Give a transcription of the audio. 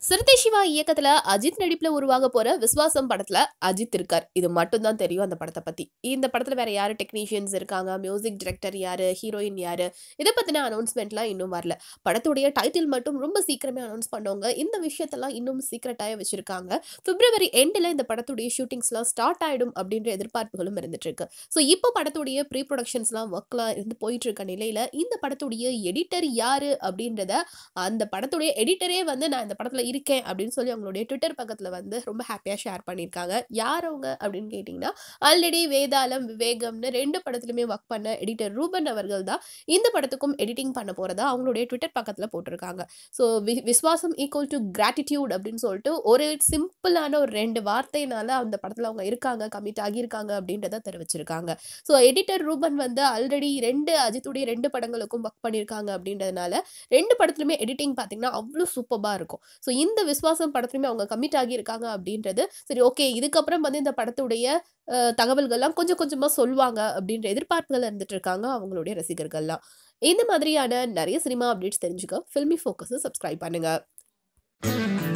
சிறுத்தை சிவா இயக்கத்துல அஜித் நடிப்புல உருவாக போற விஸ்வாசம் படத்துல அஜித் இருக்கார் இது மட்டும் தான் தெரியும் அந்த படத்தை பத்தி இந்த படத்துல வேற யாரு டெக்னீஷியன்ஸ் இருக்காங்க மியூசிக் டைரக்டர் யாரு ஹீரோயின் யாரு இதை பத்தின அனௌன்ஸ்மெண்ட்லாம் இன்னும் வரல படத்துடைய டைட்டில் மட்டும் ரொம்ப சீக்கிரமே அனௌன்ஸ் பண்ணவங்க இந்த விஷயத்தெல்லாம் இன்னும் சீக்கிரட்டாக வச்சிருக்காங்க பிப்ரவரி எண்டில் இந்த படத்துடைய ஷூட்டிங்ஸ்லாம் ஸ்டார்ட் ஆயிடும் அப்படின்ற எதிர்பார்ப்புகளும் இருந்துட்டு இருக்கு ஸோ இப்போ படத்துடைய ப்ரீ ப்ரொடக்ஷன்ஸ்லாம் ஒர்க்லாம் இருந்து போயிட்டு இருக்க நிலையில இந்த படத்துடைய எடிட்டர் யாரு அப்படின்றத அந்த படத்துடைய எடிட்டரே வந்து நான் இந்த படத்தில் இருக்கேன் அப்படின்னு சொல்லி அவங்களுடைய ட்விட்டர் பக்கத்தில் வந்து ரொம்ப ஹாப்பியாக ஷேர் பண்ணியிருக்காங்க யார் அவங்க அப்படின்னு கேட்டிங்கன்னா ஆல்ரெடி வேதாளம் விவேகம்னு ரெண்டு படத்துலையுமே ஒர்க் பண்ண எடிட்டர் ரூபன் அவர்கள் தான் இந்த படத்துக்கும் எடிட்டிங் பண்ண போகிறதா அவங்களுடைய ட்விட்டர் பக்கத்தில் போட்டிருக்காங்க so we Viswasam equal to gratitude அப்படின்னு சொல்லிட்டு ஒரு சிம்பிளான ஒரு ரெண்டு வார்த்தையினால அந்த படத்தில் அவங்க இருக்காங்க கமிட் ஆகியிருக்காங்க அப்படின்றத தெரிவிச்சிருக்காங்க ஸோ எடிட்டர் ரூபன் வந்து ஆல்ரெடி ரெண்டு அஜித்துடைய ரெண்டு படங்களுக்கும் ஒர்க் பண்ணியிருக்காங்க அப்படின்றதுனால ரெண்டு படத்துலையுமே எடிட்டிங் பார்த்தீங்கன்னா அவ்வளோ சூப்பராக இருக்கும் ஸோ இந்த விஸ்வாசம் படத்துலையுமே அவங்க கமிட் ஆகியிருக்காங்க அப்படின்றது சரி ஓகே இதுக்கப்புறம் வந்து இந்த படத்துடைய அஹ், தகவல்கள்லாம் கொஞ்சம் கொஞ்சமாக சொல்லுவாங்க அப்படின்ற எதிர்பார்ப்புகள் இருந்துட்டு இருக்காங்க அவங்களுடைய ரசிகர்கள்லாம் இந்த மாதிரியான நிறைய சினிமா அப்டேட்ஸ் தெரிஞ்சுக்க ஃபில்மி ஃபோக்கஸை சப்ஸ்கிரைப் பண்ணுங்க